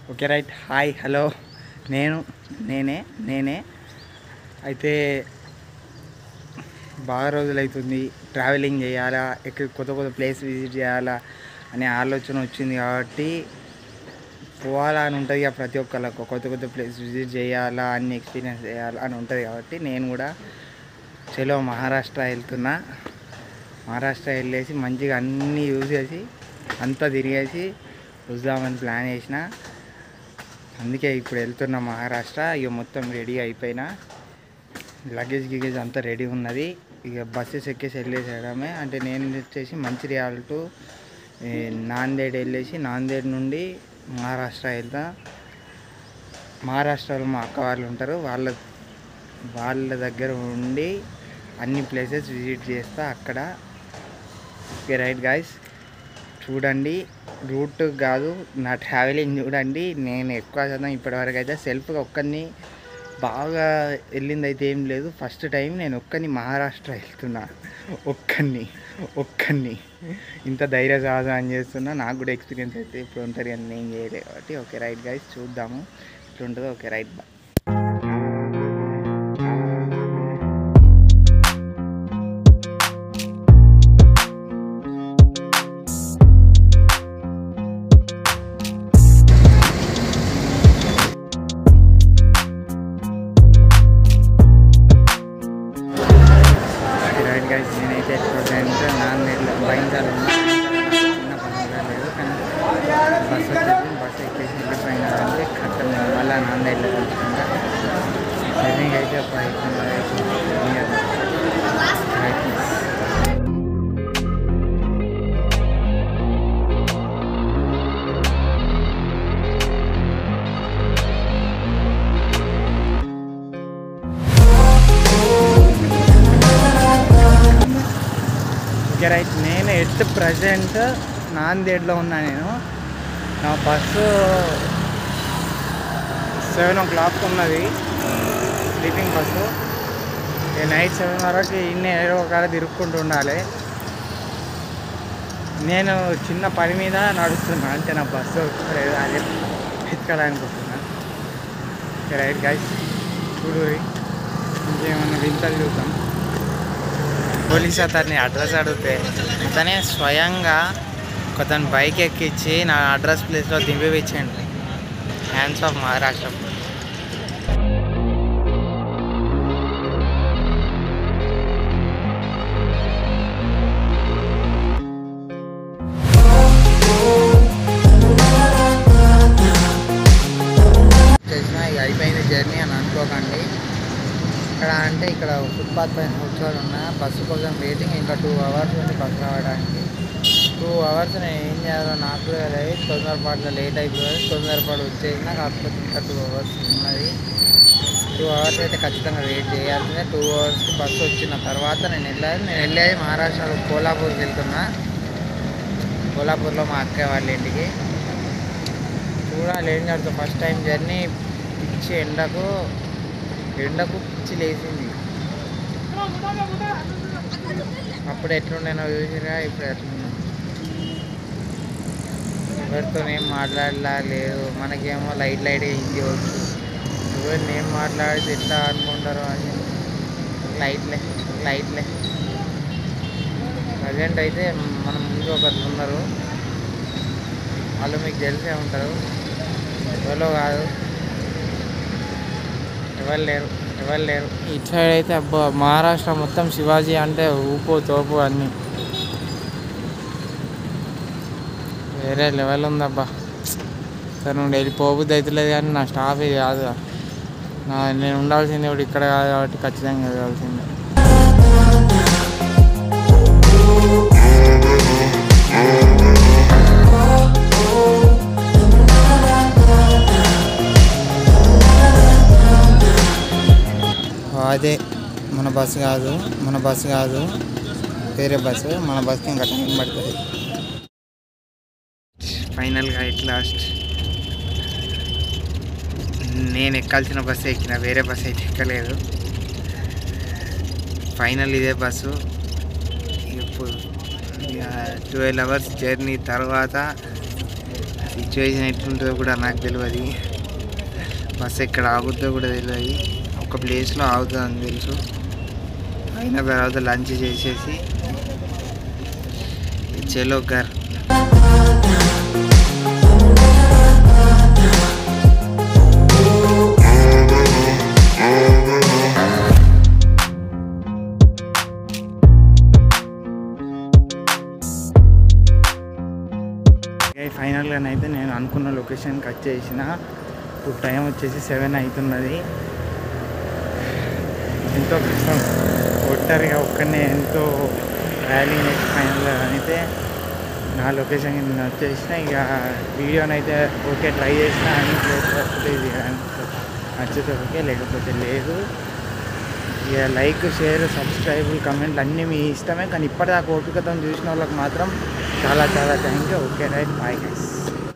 okay right hi hello నేను నేనే నేనే అయితే బాగా రోజులు అవుతుంది ట్రావెలింగ్ చేయాలా ఎక్కడ కొత్త కొత్త ప్లేస్ విజిట్ చేయాలా అనే ఆలోచన వచ్చింది కాబట్టి పోవాలా అని ఉంటుంది ఇక ప్రతి ఒక్కళ్ళకు కొత్త కొత్త ప్లేస్ విజిట్ చేయాలా అన్ని ఎక్స్పీరియన్స్ చేయాలా అని ఉంటుంది కాబట్టి నేను కూడా చలో మహారాష్ట్ర వెళ్తున్నా మహారాష్ట్ర వెళ్ళేసి మంచిగా అన్నీ యూజ్ చేసి అంతా తిరిగేసి వద్దామని ప్లాన్ చేసిన అందుకే ఇప్పుడు వెళ్తున్నా మహారాష్ట్ర ఇక మొత్తం రెడీ అయిపోయినా లగేజ్ గిగేజ్ అంతా రెడీ ఉన్నది ఇక బస్సెస్ ఎక్కేసి వెళ్ళేసేయడమే అంటే నేను వచ్చేసి మంచిర్యాల టు ఏ, నాందేడ్ వెళ్ళేసి నాందేడ్ నుండి మహారాష్ట్ర వెళ్తా మహారాష్ట్రలో మా అక్క వాళ్ళు ఉంటారు వాళ్ళ వాళ్ళ దగ్గర ఉండి అన్ని ప్లేసెస్ విజిట్ చేస్తా అక్కడ ఓకే రైట్ గాయస్ చూడండి రూట్ కాదు నా ట్రావెలింగ్ చూడండి నేను ఎక్కువ శాతం ఇప్పటివరకు అయితే సెల్ఫ్గా ఒక్కరిని బాగా వెళ్ళింది అయితే ఏం లేదు ఫస్ట్ టైం నేను ఒక్కని మహారాష్ట్ర వెళ్తున్నా ఒక్కడిని ఒక్కడిని ఇంత ధైర్య సాహసం చేస్తున్నా నాకు కూడా ఎక్స్పీరియన్స్ అయితే ఇప్పుడు ఉంటుంది అని నేను చేయలేదు కాబట్టి ఓకే రైట్ గైస్ చూద్దాము ఇట్లుంటుందో ఓకే రైట్ బా రైట్ గైస్ నేనైతే ప్రజెంట్ నాన్న బయలుదేరి ఉన్నా చిన్న పని కూడా లేదు కానీ బస్ వచ్చేసి బస్ ఎక్కేసి వెళ్ళిపోయినా అంటే కట్టం మళ్ళీ నాందేడ్లో కలుసుకుంటా జర్నీకి అయితే ఒక అవుతుంది రైట్ ఓకే రైట్ నేను ఎట్ ప్రజెంట్ నాందేడ్లో ఉన్నా నేను నా బస్సు సెవెన్ ఓ క్లాక్ ఉన్నది స్లీపింగ్ బస్సు ఈ నైట్ సెవెన్ వరకు ఇన్ని ఏదో ఒక తిరుక్కుంటూ ఉండాలి నేను చిన్న పని మీద నడుస్తున్నా అంటే నా బస్సు లేదు అదే ఎత్తుకోవడానికి వస్తున్నా ఓకే రైట్ గైస్ చూడు ఇంకేమన్నా వింతలు చూద్దాం పోలీస్ అతన్ని అడ్రస్ అడిగితే అతనే స్వయంగా ఒకతను బైక్ ఎక్కించి నా అడ్రస్ ప్లేస్లో దింపిపించండి హ్యాండ్స్ ఆఫ్ మహారాష్ట్ర చేసిన ఇక అయిపోయింది జర్నీ అని అనుకోకండి ఇక్కడ అంటే ఇక్కడ ఫుట్పాత్ పైన కూర్చొని ఉన్నా బస్సు కోసం వెయిటింగ్ ఇంకా టూ అవర్స్ ఉంది బస్సు రావడానికి టూ అవర్స్ నేను ఏం చేయాలో నాకు కూడా తెలియదు తొందరపాటులో లేట్ అయిపోయింది తొందరపాటు వచ్చేసిన కాకపోతే ఇంకా టూ అవర్స్ ఉన్నది టూ అవర్స్ అయితే ఖచ్చితంగా వెయిట్ చేయాల్సిందే టూ అవర్స్కి బస్సు వచ్చిన తర్వాత నేను వెళ్ళాలి నేను వెళ్ళేది మహారాష్ట్రలో కోలాపూర్కి వెళ్తున్నా కోలాపూర్లో మా అక్క వాళ్ళ ఇంటికి చూడాలి ఏం జరుగుతుంది ఫస్ట్ టైం జర్నీ పిచ్చి ఎండకు ఎండకు పిచ్చి లేచింది అప్పుడు ఎట్లుండేనో చూసిరా ఇప్పుడు ఎట్లున్నా ఎవరితో ఏం మాట్లాడలా లేదు మనకేమో లైట్ లైట్గా హిందీ వచ్చు ఎవరిని ఏం మాట్లాడితే ఎట్లా అనుకుంటారో అని లైట్లే లైట్లే ప్రజెంట్ అయితే మన ముందు ఒకరు ఉన్నారు వాళ్ళు మీకు తెలిసే ఉంటారు ఎవరో కాదు ఎవరు లేరు ఎవరు లేరు ఇటు సైడ్ అయితే అబ్బా మహారాష్ట్ర మొత్తం శివాజీ అంటే ఊపు తోపు అన్నీ వేరే లెవెల్ ఉందబ్బా సరే నుండి వెళ్ళి పోబుద్ది అవుతలేదు కానీ నా స్టాఫ్ ఇది కాదు నా నేను ఉండాల్సింది ఇప్పుడు ఇక్కడ కాదు కాబట్టి ఖచ్చితంగా వెళ్ళాల్సిందే అదే మన బస్సు కాదు మన బస్సు కాదు వేరే బస్సు మన బస్కి ఇంకా టైం పడుతుంది ఫైనల్గా ఎట్ లాస్ట్ నేను ఎక్కాల్సిన బస్సు ఎక్కిన వేరే బస్సు అయితే ఎక్కలేదు ఫైనల్ ఇదే బస్సు ఇప్పుడు ట్వెల్వ్ అవర్స్ జర్నీ తర్వాత సిచ్యువేషన్ ఎట్లుంటుందో కూడా నాకు తెలియదు బస్ ఎక్కడ ఆగుద్దో కూడా తెలియదు ఒక ప్లేస్లో ఆగుతుందని తెలుసు అయిన తర్వాత లంచ్ చేసేసి చలో గర్ ఫైనల్గానైతే నేను అనుకున్న లొకేషన్కి వచ్చేసిన ఇప్పుడు టైం వచ్చేసి సెవెన్ అవుతున్నది ఎంతో కష్టం ఒట్టరిగా ఒక్కనే ఎంతో ట్రావెలింగ్ చేసి ఫైనల్గా అయితే నా లొకేషన్కి నేను వచ్చేసిన ఇక వీడియోనైతే ఓకే ట్రై చేసిన అని లేకపోతే ఇది నచ్చితే ఓకే లేకపోతే లేదు ఇక లైక్ షేర్ సబ్స్క్రైబ్ కమెంట్లు అన్నీ మీ ఇష్టమే కానీ ఇప్పటిదాకా ఓపికతో చూసిన వాళ్ళకి మాత్రం చాలా చాలా thank you okay right bye guys